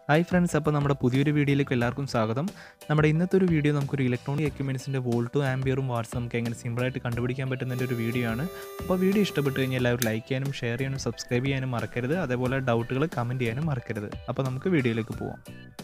hi friends അപ്പോൾ നമ്മുടെ പുതിയൊരു വീഡിയോയിലേക്ക് എല്ലാവർക്കും സ്വാഗതം നമ്മുടെ ഇന്നത്തെ ഒരു വീഡിയോ നമുക്കൊരു ഇലക്ട്രോണിക് എക്യുപ്മെൻറ്റ്സിൻ്റെ വോൾട്ടും ആംബിയറും വാട്സ് നമുക്ക് എങ്ങനെ സിമ്പിളായിട്ട് കണ്ടുപിടിക്കാൻ പറ്റുന്നതിൻ്റെ ഒരു വീഡിയോ ആണ് അപ്പോൾ വീഡിയോ ഇഷ്ടപ്പെട്ട് കഴിഞ്ഞാൽ എല്ലാവരും ലൈക്ക് ചെയ്യാനും ഷെയർ ചെയ്യാനും സബ്സ്ക്രൈബ് ചെയ്യാനും മറക്കരുത് അതേപോലെ ഡൗട്ടുകൾ കമൻറ്റ് ചെയ്യാനും മറക്കരുത് അപ്പോൾ നമുക്ക് വീഡിയോയിലേക്ക് പോവാം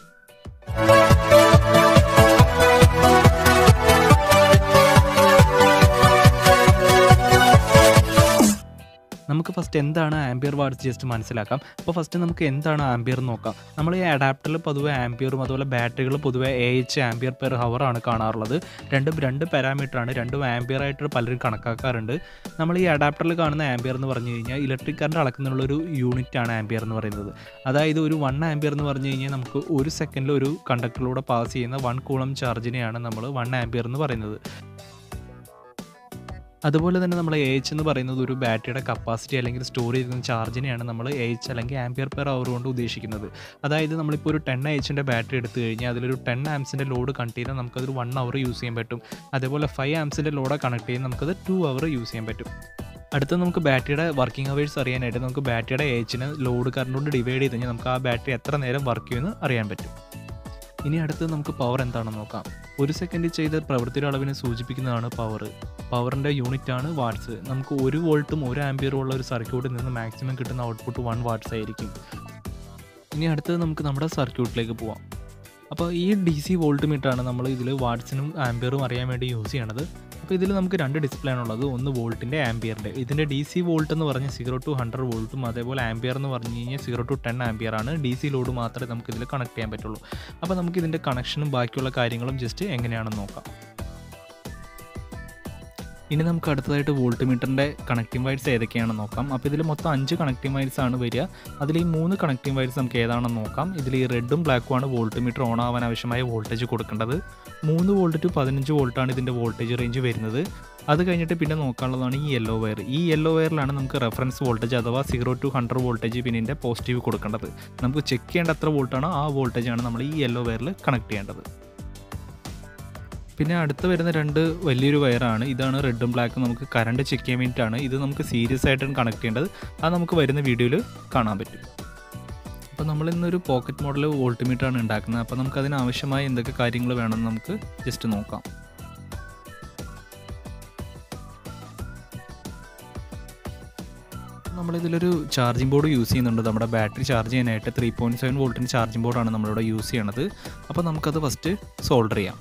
നമുക്ക് ഫസ്റ്റ് എന്താണ് ആംബിയർ വാട്സ് ജസ്റ്റ് മനസ്സിലാക്കാം അപ്പോൾ ഫസ്റ്റ് നമുക്ക് എന്താണ് ആംബിയർ എന്ന് നോക്കാം നമ്മൾ ഈ അഡാപ്റ്ററിൽ പൊതുവെ ആംബിയറും അതുപോലെ ബാറ്ററികൾ പൊതുവെ A H ampere per hour ആണ് കാണാറുള്ളത് രണ്ടും രണ്ട് പാരാമീറ്റർ ആണ് രണ്ടും ആംബിയർ ആയിട്ട് പലരും കണക്കാക്കാറുണ്ട് നമ്മൾ ഈ അഡാപ്റ്ററിൽ കാണുന്ന ആംബിയർ എന്ന് പറഞ്ഞു കഴിഞ്ഞാൽ ഇലക്ട്രിക് കറണ്ട് അളക്കുന്നതിനുള്ള ഒരു യൂണിറ്റ് ആണ് ആംബിയർ എന്ന് പറയുന്നത് അതായത് ഒരു വൺ ആംബിയർ എന്ന് പറഞ്ഞു കഴിഞ്ഞാൽ നമുക്ക് ഒരു സെക്കൻഡിൽ ഒരു കണ്ടക്ടറിലൂടെ പാസ് ചെയ്യുന്ന വൺ കൂളം ചാർജിനെയാണ് നമ്മൾ വൺ ആംബിയർ എന്ന് പറയുന്നത് അതുപോലെ തന്നെ നമ്മൾ എ എച്ച് എന്ന് പറയുന്നത് ഒരു ബാറ്ററിയുടെ കപ്പാസിറ്റി അല്ലെങ്കിൽ സ്റ്റോർ ചെയ്യുന്ന ചാർജിനെയാണ് നമ്മൾ എ എച്ച് അല്ലെങ്കിൽ ആംപിയർ പെർ അവർ കൊണ്ട് ഉദ്ദേശിക്കുന്നത് അതായത് നമ്മളിപ്പോൾ ഒരു ടെൻ എച്ചിൻ്റെ ബാറ്ററി എടുത്തു കഴിഞ്ഞാൽ അതിലൊരു ടെൻ ആംസിൻ്റെ ലോഡ് കണക്ട് ചെയ്താൽ നമുക്കതൊരു വൺ അവർ യൂസ് ചെയ്യാൻ പറ്റും അതേപോലെ ഫൈവ് ആംസിൻ്റെ ലോഡ് കണക്ട് ചെയ്ത് നമുക്കത് ടു അവർ യൂസ് ചെയ്യാൻ പറ്റും അടുത്ത നമുക്ക് ബാറ്ററിയുടെ വർക്കിംഗ് അവേഴ്സ് അറിയാനായിട്ട് നമുക്ക് ബാറ്ററിയുടെ എച്ചിന് ലോഡ് കറണ്ട് കൊണ്ട് ഡിവൈഡ് ചെയ്ത് കഴിഞ്ഞാൽ നമുക്ക് ആ ബാറ്ററി എത്ര നേരം വർക്ക് ചെയ്യുമെന്ന് അറിയാൻ പറ്റും ഇനി അടുത്ത് നമുക്ക് പവർ എന്താണെന്ന് നോക്കാം ഒരു സെക്കൻഡ് ചെയ്ത പ്രവൃത്തിയുടെ അളവിനെ സൂചിപ്പിക്കുന്നതാണ് പവർ പവറിൻ്റെ യൂണിറ്റ് ആണ് വാട്ട്സ് നമുക്ക് ഒരു വോൾട്ടും ഒരു ആംബിയറും ഉള്ള ഒരു സർക്യൂട്ടിൽ നിന്ന് മാക്സിമം കിട്ടുന്ന ഔട്ട്പുട്ട് വൺ വാട്ട്സ് ആയിരിക്കും ഇനി അടുത്തത് നമുക്ക് നമ്മുടെ സർക്യൂട്ടിലേക്ക് പോവാം അപ്പോൾ ഈ ഡി സി വോൾട്ട് മീറ്ററാണ് നമ്മൾ ഇതിൽ വാട്ട്സിനും ആംബിയറും അറിയാൻ വേണ്ടി യൂസ് ചെയ്യണത് അപ്പോൾ ഇതിൽ നമുക്ക് രണ്ട് ഡിസ്പ്ലേ ആണുള്ളത് ഒന്ന് വോൾട്ടിൻ്റെ ആംബിയറിൻ്റെ ഇതിൻ്റെ ഡി സി വോൾട്ട് എന്ന് പറഞ്ഞാൽ സീറോ ടു ഹൺഡ്രഡ് വോൾട്ടും അതേപോലെ ആംബിയർ എന്ന് പറഞ്ഞു കഴിഞ്ഞാൽ സീറോ ടു ടെൻ ആംബിയർ ആണ് ഡി സി ലോഡ് മാത്രമേ നമുക്ക് ഇതിൽ കണക്ട് ചെയ്യാൻ പറ്റുള്ളൂ അപ്പോൾ നമുക്ക് ഇതിൻ്റെ കണക്ഷനും ബാക്കിയുള്ള കാര്യങ്ങളും ജസ്റ്റ് എങ്ങനെയാണെന്ന് നോക്കാം ഇനി നമുക്ക് അടുത്തതായിട്ട് വോൾട്ട് മീറ്ററിൻ്റെ കണക്റ്റിംഗ് വയർസ് ഏതൊക്കെയാണെന്ന് നോക്കാം അപ്പോൾ ഇതിൽ മൊത്തം അഞ്ച് കണക്റ്റിംഗ് വയർസ് ആണ് വരിക അതിൽ ഈ മൂന്ന് കണക്റ്റിംഗ് വയർസ് നമുക്ക് ഏതാണെന്ന് നോക്കാം ഇതിൽ ഈ റെഡും ബ്ലാക്കും ആണ് വോൾട്ട് മീറ്റർ ഓൺ ആവാൻ ആവശ്യമായ വോൾട്ടേജ് കൊടുക്കേണ്ടത് മൂന്ന് വോൾട്ട് ടു പതിനഞ്ച് വോൾട്ടാണ് ഇതിൻ്റെ വോൾട്ടേജ് റേഞ്ച് വരുന്നത് അത് കഴിഞ്ഞിട്ട് പിന്നെ നോക്കാനുള്ളതാണ് ഈ യെല്ലോ വയർ ഈ യെല്ലോ വയറിലാണ് നമുക്ക് റെഫറൻസ് വോൾട്ടേജ് അഥവാ സീറോ ടു ഹൺഡ്രഡ് വോൾട്ടേജ് പിന്നിൻ്റെ പോസിറ്റീവ് കൊടുക്കേണ്ടത് നമുക്ക് ചെക്ക് ചെയ്യേണ്ട എത്ര വോൾട്ടാണോ ആ വോൾട്ടേജാണ് നമ്മൾ ഈ യെല്ലോ വയറിൽ കണക്ട് ചെയ്യേണ്ടത് പിന്നെ അടുത്ത് വരുന്ന രണ്ട് വലിയൊരു വയറാണ് ഇതാണ് റെഡും ബ്ലാക്കും നമുക്ക് കറണ്ട് ചെക്ക് ചെയ്യാൻ വേണ്ടിയിട്ടാണ് ഇത് നമുക്ക് സീരിയസ് ആയിട്ടാണ് കണക്ട് ചെയ്യേണ്ടത് അത് നമുക്ക് വരുന്ന വീഡിയോയിൽ കാണാൻ പറ്റും അപ്പോൾ നമ്മൾ ഇന്നൊരു പോക്കറ്റ് മോഡൽ വോൾട്ട് ആണ് ഉണ്ടാക്കുന്നത് അപ്പോൾ നമുക്ക് അതിന് ആവശ്യമായ എന്തൊക്കെ കാര്യങ്ങൾ വേണമെന്ന് നമുക്ക് ജസ്റ്റ് നോക്കാം നമ്മളിതിലൊരു ചാർജിങ് ബോർഡ് യൂസ് ചെയ്യുന്നുണ്ട് നമ്മുടെ ബാറ്ററി ചാർജ് ചെയ്യാനായിട്ട് ത്രീ പോയിൻറ്റ് സെവൻ വോൾട്ടിൻ്റെ ചാർജിങ് ബോർഡാണ് നമ്മളിവിടെ യൂസ് ചെയ്യണത് അപ്പോൾ നമുക്കത് ഫസ്റ്റ് സോൾഡർ ചെയ്യാം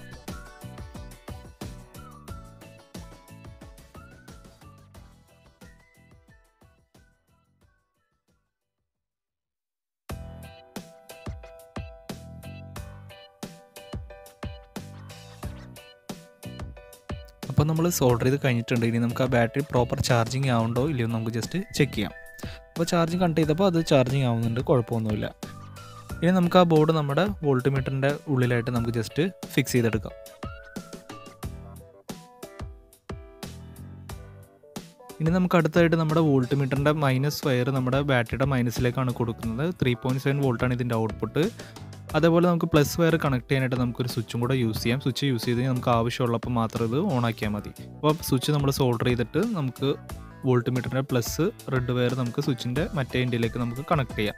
അപ്പോൾ നമ്മൾ സോൾഡർ ചെയ്ത് കഴിഞ്ഞിട്ടുണ്ട് ഇനി നമുക്ക് ആ ബാറ്ററി പ്രോപ്പർ ചാർജിങ് ആവുണ്ടോ ഇല്ലയോ നമുക്ക് ജസ്റ്റ് ചെക്ക് ചെയ്യാം അപ്പോൾ ചാർജിങ് കണ്ട് ചെയ്തപ്പോൾ അത് ചാർജിങ് ആവുന്നുണ്ട് കുഴപ്പമൊന്നുമില്ല ഇനി നമുക്ക് ആ ബോർഡ് നമ്മുടെ വോൾട്ട് മീറ്ററിൻ്റെ ഉള്ളിലായിട്ട് നമുക്ക് ജസ്റ്റ് ഫിക്സ് ചെയ്തെടുക്കാം ഇനി നമുക്ക് അടുത്തായിട്ട് നമ്മുടെ വോൾട്ട് മീറ്ററിൻ്റെ മൈനസ് വയർ നമ്മുടെ ബാറ്ററിയുടെ മൈനസിലേക്കാണ് കൊടുക്കുന്നത് ത്രീ പോയിൻറ്റ് സെവൻ വോൾട്ടാണ് ഇതിൻ്റെ ഔട്ട്പുട്ട് അതേപോലെ നമുക്ക് പ്ലസ് വയർ കണക്ട് ചെയ്യാനായിട്ട് നമുക്കൊരു സ്വിച്ചും കൂടെ യൂസ് ചെയ്യാം സ്വിച്ച് യൂസ് ചെയ്ത് കഴിഞ്ഞാൽ നമുക്ക് ആവശ്യമുള്ളപ്പോൾ മാത്രം ഇത് ഓൺ ആക്കിയാൽ മതി അപ്പോൾ സ്വിച്ച് നമ്മൾ സോൾഡർ ചെയ്തിട്ട് നമുക്ക് വോൾട്ട് മീറ്ററിൻ്റെ പ്ലസ് റെഡ് വയർ നമുക്ക് സ്വിച്ചിൻ്റെ മറ്റേ എൻഡിലേക്ക് നമുക്ക് കണക്ട് ചെയ്യാം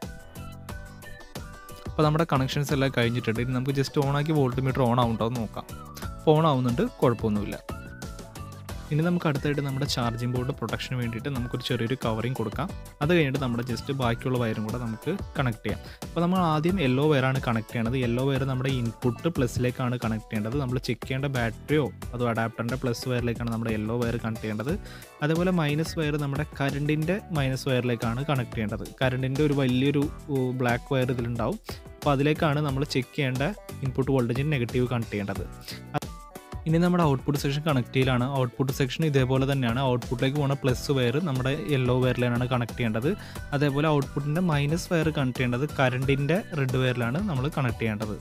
അപ്പോൾ നമ്മുടെ കണക്ഷൻസ് എല്ലാം കഴിഞ്ഞിട്ടുണ്ട് ഇനി നമുക്ക് ജസ്റ്റ് ഓൺ ആക്കി വോൾട്ട് മീറ്റർ ഓൺ ആവുന്നുണ്ടോ എന്ന് നോക്കാം അപ്പോൾ ഓൺ ആവുന്നുണ്ട് കുഴപ്പമൊന്നുമില്ല ഇനി നമുക്ക് അടുത്തായിട്ട് നമ്മുടെ ചാർജിങ് ബോർഡ് പ്രൊട്ടക്ഷന് വേണ്ടിയിട്ട് നമുക്കൊരു ചെറിയൊരു കവറിങ് കൊടുക്കാം അത് കഴിഞ്ഞിട്ട് നമ്മുടെ ജസ്റ്റ് ബാക്കിയുള്ള വയറും കൂടെ നമുക്ക് കണക്ട് ചെയ്യാം അപ്പോൾ നമ്മൾ ആദ്യം യെല്ലോ വയറാണ് കണക്ട് ചെയ്യേണ്ടത് യെല്ലോ വയർ നമ്മുടെ ഇൻപുട്ട് പ്ലസിലേക്കാണ് കണക്ട് ചെയ്യേണ്ടത് നമ്മൾ ചെക്ക് ചെയ്യേണ്ട ബാറ്ററിയോ അതോ അഡാപ്റ്ററിൻ്റെ പ്ലസ് വയറിലേക്കാണ് നമ്മുടെ യെല്ലോ വയർ കണക്ട് ചെയ്യേണ്ടത് അതേപോലെ മൈനസ് വയർ നമ്മുടെ കറണ്ടിൻ്റെ മൈനസ് വയറിലേക്കാണ് കണക്ട് ചെയ്യേണ്ടത് കറണ്ടിൻ്റെ ഒരു വലിയൊരു ബ്ലാക്ക് വയർ ഇതിലുണ്ടാവും അപ്പോൾ അതിലേക്കാണ് നമ്മൾ ചെക്ക് ചെയ്യേണ്ട ഇൻപുട്ട് വോൾട്ടേജിന് നെഗറ്റീവ് കണക്ട് ചെയ്യേണ്ടത് ഇനി നമ്മുടെ ഔട്ട്പുട്ട് സെക്ഷൻ കണക്ട് ചെയ്യലാണ് ഔട്ട്പുട്ട് സെക്ഷൻ ഇതേപോലെ തന്നെയാണ് ഔട്ട്പുട്ടിലേക്ക് പോകുന്ന പ്ലസ് വയർ നമ്മുടെ യെല്ലോ വയറിലാണ് കണക്ട് ചെയ്യേണ്ടത് അതേപോലെ ഔട്ട്പുട്ടിൻ്റെ മൈനസ് വയർ കണക്ട് ചെയ്യേണ്ടത് കറണ്ടിൻ്റെ റെഡ് വയറിലാണ് നമ്മൾ കണക്ട് ചെയ്യേണ്ടത്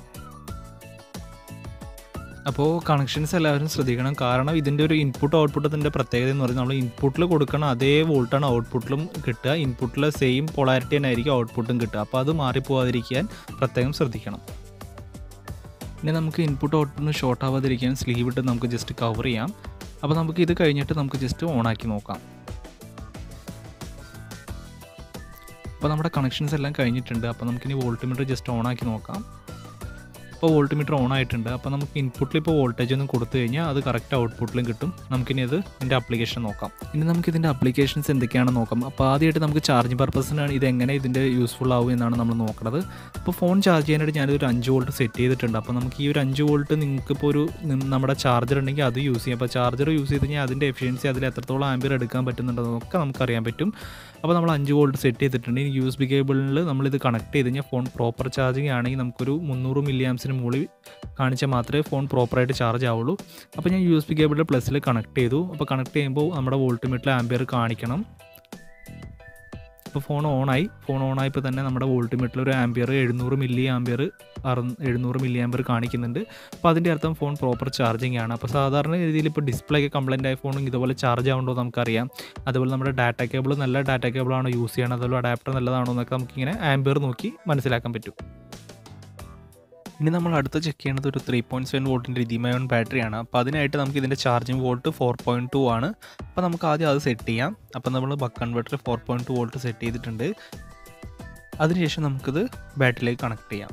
അപ്പോൾ കണക്ഷൻസ് എല്ലാവരും ശ്രദ്ധിക്കണം കാരണം ഇതിൻ്റെ ഒരു ഇൻപുട്ട് ഔട്ട്പുട്ടത്തിൻ്റെ പ്രത്യേകത എന്ന് പറയുന്നത് നമ്മൾ ഇൻപുട്ടിൽ കൊടുക്കണം അതേ വോൾട്ടാണ് ഔട്ട്പുട്ടിലും കിട്ടുക ഇൻപുട്ടിലെ സെയിം പൊളാരിറ്റി തന്നെ ആയിരിക്കും ഔട്ട്പുട്ടും കിട്ടുക അപ്പോൾ അത് മാറിപ്പോവാതിരിക്കാൻ പ്രത്യേകം ശ്രദ്ധിക്കണം ഇനി നമുക്ക് ഇൻപുട്ട് ഔട്ട്പുട്ടിന് ഷോർട്ട് ആവാതിരിക്കാൻ സ്ലീവ് ഇട്ട് നമുക്ക് ജസ്റ്റ് കവർ ചെയ്യാം അപ്പോൾ നമുക്ക് ഇത് കഴിഞ്ഞിട്ട് നമുക്ക് ജസ്റ്റ് ഓൺ ആക്കി നോക്കാം അപ്പോൾ നമ്മുടെ കണക്ഷൻസ് എല്ലാം കഴിഞ്ഞിട്ടുണ്ട് അപ്പോൾ നമുക്കിനി വോൾട്ട്മീറ്റർ ജസ്റ്റ് ഓൺ ആക്കി നോക്കാം ഇപ്പോൾ വോൾട്ട്മീറ്റർ ഓൺ ആയിട്ടുണ്ട് അപ്പോൾ നമുക്ക് ഇൻപുട്ടിൽ ഇപ്പോൾ വോൾട്ടേജ് ഒന്നും കൊടുത്തു കഴിഞ്ഞാൽ അത് കറക്റ്റ് ഔട്ട്പുട്ടിലും കിട്ടും നമുക്കിനി അത് ഇതിൻ്റെ ആപ്ലിക്കേഷൻ നോക്കാം ഇനി നമുക്ക് ഇതിൻ്റെ ആപ്ലിക്കേഷൻസ് എന്തൊക്കെയാണെന്ന് നോക്കാം അപ്പോൾ ആദ്യമായിട്ട് നമുക്ക് ചാർജിങ് പർപ്പസിനാണ് ഇത് എങ്ങനെ ഇതിൻ്റെ യൂസ്ഫുൾ ആവും എന്നാണ് നമ്മൾ നോക്കുന്നത് അപ്പോൾ ഫോൺ ചാർജ് ചെയ്യാനായിട്ട് ഞാനൊരു അഞ്ച് വോൾട്ട് സെറ്റ് ചെയ്തിട്ടുണ്ട് അപ്പോൾ നമുക്ക് ഈ ഒരു അഞ്ച് വോൾട്ട് നിങ്ങൾക്ക് ഇപ്പോൾ ഒരു നി- നമ്മുടെ ചാർജർ ഉണ്ടെങ്കിൽ അത് യൂസ് ചെയ്യാം അപ്പോൾ ചാർജർ യൂസ് ചെയ്ത് കഴിഞ്ഞാൽ അതിൻ്റെ എഫിഷ്യൻസി അതിൽ എത്രത്തോളം ആംബിയർ എടുക്കാൻ പറ്റുന്നുണ്ടെന്നൊക്കെ നമുക്കറിയാൻ പറ്റും അപ്പോൾ നമ്മൾ അഞ്ച് വോൾട്ട് സെറ്റ് ചെയ്തിട്ടുണ്ട് ഇനി യു എസ് ബി കേബിളിൽ നമ്മളിത് കണക്ട് ചെയ്ത് കഴിഞ്ഞാൽ ഫോൺ പ്രോപ്പർ ചാർജിങ് ആണെങ്കിൽ നമുക്കൊരു മുന്നൂറ് മില്ലി ആംസിന് മുകളിൽ കാണിച്ചാൽ മാത്രമേ ഫോൺ പ്രോപ്പറായിട്ട് ചാർജ് ആവുള്ളൂ അപ്പോൾ ഞാൻ യു എസ് ബി കേബിളിൽ പ്ലസ്സിൽ കണക്ട് ചെയ്തു അപ്പോൾ കണക്ട് ചെയ്യുമ്പോൾ നമ്മുടെ വോൾട്ട് മീറ്ററിൽ ആംബിയർ കാണിക്കണം ഇപ്പോൾ ഫോൺ ഓണായി ഫോൺ ഓണായപ്പോൾ തന്നെ നമ്മുടെ വോൾട്ട് മീറ്ററിൽ ഒരു ആംബിയർ എഴുന്നൂറ് മില്ലി ആംബിയർ അറു എഴുന്നൂറ് മില്ലി ആംബിയർ കാണിക്കുന്നുണ്ട് അപ്പോൾ അതിൻ്റെ അർത്ഥം ഫോൺ പ്രോപ്പർ ചാർജിങ് ആണ് അപ്പോൾ സാധാരണ രീതിയിൽ ഇപ്പോൾ ഡിസ്പ്ലേ ഒക്കെ കംപ്ലൈൻറ്റ് ആയ ഫോണും ഇതുപോലെ ചാർജ് ആവുണ്ടോ നമുക്കറിയാം അതുപോലെ നമ്മുടെ ഡാറ്റ കേബിൾ നല്ല ഡാറ്റ കേബിളാണോ യൂസ് ചെയ്യണത് അതുപോലെ അഡാപ്റ്റർ നല്ലതാണോ എന്നൊക്കെ നമുക്കിങ്ങനെ ആംബിയർ നോക്കി മനസ്സിലാക്കാൻ പറ്റും ഇനി നമ്മൾ അടുത്ത് ചെക്ക് ചെയ്യേണ്ടത് ഒരു ത്രീ പോയിൻറ്റ് സെവൻ വോൾട്ടിൻ്റെ ലിഥിയമയോൺ ബാറ്ററിയാണ് അപ്പോൾ അതിനായിട്ട് നമുക്ക് ഇതിൻ്റെ charging volt four point two ആണ് അപ്പോൾ നമുക്ക് ആദ്യം അത് സെറ്റ് ചെയ്യാം അപ്പോൾ നമ്മൾ buck converter four point two volt set ചെയ്തിട്ടുണ്ട് അതിനുശേഷം നമുക്കിത് ബാറ്ററിയിലേക്ക് കണക്ട് ചെയ്യാം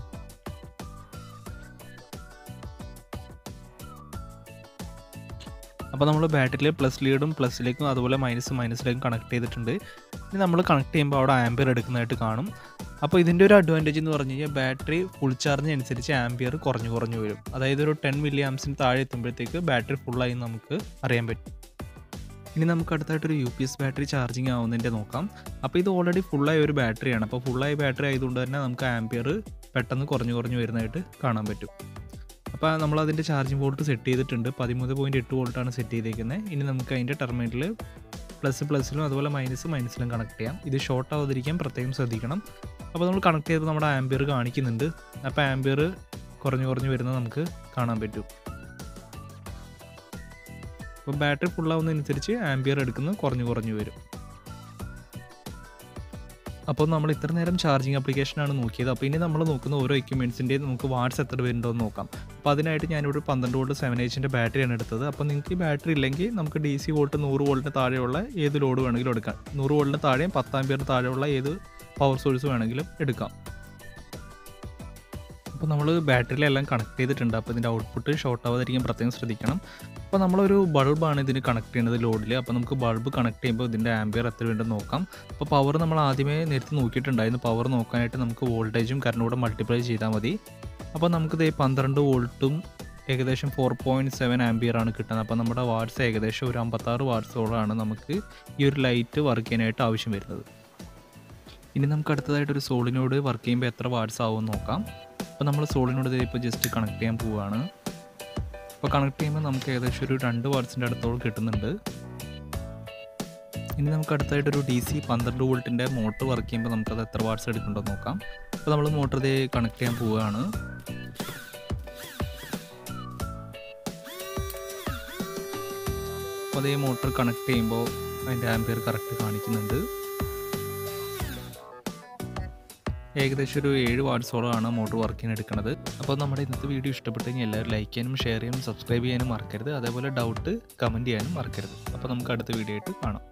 അപ്പോൾ നമ്മൾ ബാറ്ററിയിൽ പ്ലസ് ലീഡും പ്ലസിലേക്കും അതുപോലെ മൈനസ് മൈനസിലേക്കും കണക്ട് ചെയ്തിട്ടുണ്ട് ഇനി നമ്മൾ കണക്ട് ചെയ്യുമ്പോൾ അവിടെ ആംബിയർ എടുക്കുന്നതായിട്ട് കാണും അപ്പോൾ ഇതിൻ്റെ ഒരു അഡ്വാൻറ്റേജ് എന്ന് പറഞ്ഞു കഴിഞ്ഞാൽ ബാറ്ററി ഫുൾ ചാർജിന് അനുസരിച്ച് ആംബിയർ കുറഞ്ഞു കുറഞ്ഞു വരും അതായത് ഒരു ടെൻ മില്ലി ആംസിന് താഴെ എത്തുമ്പോഴത്തേക്ക് ബാറ്ററി ഫുള്ളായി നമുക്ക് അറിയാൻ പറ്റും ഇനി നമുക്ക് അടുത്തായിട്ടൊരു U P S battery charging ആവുന്നതിൻ്റെ നോക്കാം അപ്പോൾ ഇത് ഓൾറെഡി ഫുള്ളായ ഒരു ബാറ്ററിയാണ് അപ്പോൾ ഫുള്ളായ ബാറ്ററി ആയതുകൊണ്ട് തന്നെ നമുക്ക് ആംബിയർ പെട്ടെന്ന് കുറഞ്ഞു കുറഞ്ഞു വരുന്നതായിട്ട് കാണാൻ പറ്റും അപ്പോൾ നമ്മൾ അതിൻ്റെ ചാർജിങ് വോൾട്ട് സെറ്റ് ചെയ്തിട്ടുണ്ട് പതിമൂന്ന് പോയിൻറ്റ് എട്ട് വോൾട്ടാണ് സെറ്റ് ചെയ്തേക്കുന്നത് ഇനി നമുക്ക് അതിൻ്റെ ടെർമിനലിൽ പ്ലസ് പ്ലസിലും അതുപോലെ മൈനസ് മൈനസിലും കണക്ട് ചെയ്യാം ഇത് ഷോർട്ട് ആവാതിരിക്കാൻ പ്രത്യേകം ശ്രദ്ധിക്കണം അപ്പോൾ നമ്മൾ കണക്ട് ചെയ്തപ്പോൾ നമ്മുടെ ആംബിയർ കാണിക്കുന്നുണ്ട് അപ്പോൾ ആംബിയർ കുറഞ്ഞു കുറഞ്ഞു വരുന്നത് നമുക്ക് കാണാൻ പറ്റും അപ്പോൾ ബാറ്ററി ഫുള്ളാവുന്നതനുസരിച്ച് ആംബിയർ എടുക്കുന്നത് കുറഞ്ഞു കുറഞ്ഞു വരും അപ്പോൾ നമ്മൾ ഇത്ര നേരം ചാർജിങ് ആപ്ലിക്കേഷനാണ് നോക്കിയത് അപ്പോൾ ഇനി നമ്മൾ നോക്കുന്ന ഓരോ എക്യുപ്മെൻറ്റ്സിൻ്റെയും നമുക്ക് വാട്ട്സ് എത്ര വരുന്നുണ്ടോ എന്ന് നോക്കാം അപ്പോൾ അതിനായിട്ട് ഞാനിവിടെ പന്ത്രണ്ട് വോൾട്ട് സെവൻ എച്ചിൻ്റെ ബാറ്ററിയാണ് എടുത്തത് അപ്പോൾ നിങ്ങൾക്ക് ഈ ബാറ്ററി ഇല്ലെങ്കിൽ നമുക്ക് ഡി സി വോൾട്ട് നൂറ് വോൾട്ടിന് താഴെയുള്ള ഏത് ലോഡ് വേണമെങ്കിലും എടുക്കാം നൂറ് വോൾട്ടിന് താഴെയും പത്താം പേര് താഴെയുള്ള ഏത് പവർ സോഴ്സ് വേണമെങ്കിലും എടുക്കാം അപ്പോൾ നമ്മൾ ബാറ്ററിയിലെല്ലാം കണക്ട് ചെയ്തിട്ടുണ്ട് അപ്പോൾ ഇതിൻ്റെ ഔട്ട്പുട്ട് ഷോർട്ട് ആവാതിരിക്കാൻ പ്രത്യേകം ശ്രദ്ധിക്കണം അപ്പോൾ നമ്മളൊരു ബൾബാണ് ഇതിന് കണക്ട് ചെയ്യുന്നത് ലോഡിൽ അപ്പോൾ നമുക്ക് ബൾബ് കണക്ട് ചെയ്യുമ്പോൾ ഇതിൻ്റെ ആംബിയർ എത്ര വേണ്ടെന്ന് നോക്കാം അപ്പോൾ പവർ നമ്മൾ ആദ്യമേ നേരത്തെ നോക്കിയിട്ടുണ്ടായിരുന്നു പവർ നോക്കാനായിട്ട് നമുക്ക് വോൾട്ടേജും കറണ്ടും കൂടെ മൾട്ടിപ്ലൈ ചെയ്താൽ മതി അപ്പോൾ നമുക്കിത് പന്ത്രണ്ട് വോൾട്ടും ഏകദേശം ഫോർ പോയിൻറ്റ് സെവൻ ആംബിയർ ആണ് കിട്ടുന്നത് അപ്പോൾ നമ്മുടെ വാട്ട്സ് ഏകദേശം ഒരു അമ്പത്താറ് വാട്ട്സോളാണ് നമുക്ക് ഈ ഒരു ലൈറ്റ് വർക്ക് ചെയ്യാനായിട്ട് ആവശ്യം വരുന്നത് ഇനി നമുക്ക് അടുത്തതായിട്ട് ഒരു സോളിനോട് വർക്ക് ചെയ്യുമ്പോൾ എത്ര വാട്ട്സ് ആവും നോക്കാം അപ്പോൾ നമ്മൾ സോളിനോട് ഇപ്പോൾ ജസ്റ്റ് കണക്ട് ചെയ്യാൻ പോവുകയാണ് അപ്പോൾ കണക്ട് ചെയ്യുമ്പോൾ നമുക്ക് ഏകദേശം ഒരു രണ്ട് വാട്ട്സിൻ്റെ അടുത്തോളം കിട്ടുന്നുണ്ട് ഇനി നമുക്ക് അടുത്തായിട്ടൊരു ഡി സി പന്ത്രണ്ട് വോൾട്ടിൻ്റെ മോട്ടർ വർക്ക് ചെയ്യുമ്പോൾ നമുക്കത് എത്ര വാട്ട്സ് എടുക്കുന്നുണ്ടോ നോക്കാം അപ്പോൾ നമ്മൾ മോട്ടർ ഇതേ കണക്ട് ചെയ്യാൻ പോവുകയാണ് അപ്പോൾ അതേ മോട്ടർ കണക്ട് ചെയ്യുമ്പോൾ അതിൻ്റെ ആംപിയർ കറക്റ്റ് കാണിക്കുന്നുണ്ട് ഏകദേശം ഒരു ഏഴ് വാട്ട്സോളമാണ് മോട്ടോർ വർക്കിന് എടുക്കുന്നത് അപ്പോൾ നമ്മുടെ ഇന്നത്തെ വീഡിയോ ഇഷ്ടപ്പെട്ടു കഴിഞ്ഞാൽ എല്ലാവരും ലൈക്ക് ചെയ്യാനും ഷെയർ ചെയ്യാനും സബ്സ്ക്രൈബ് ചെയ്യാനും മറക്കരുത് അതേപോലെ ഡൗട്ട് കമൻറ്റ് ചെയ്യാനും മറക്കരുത് അപ്പോൾ നമുക്ക് അടുത്ത വീഡിയോ ആയിട്ട് കാണാം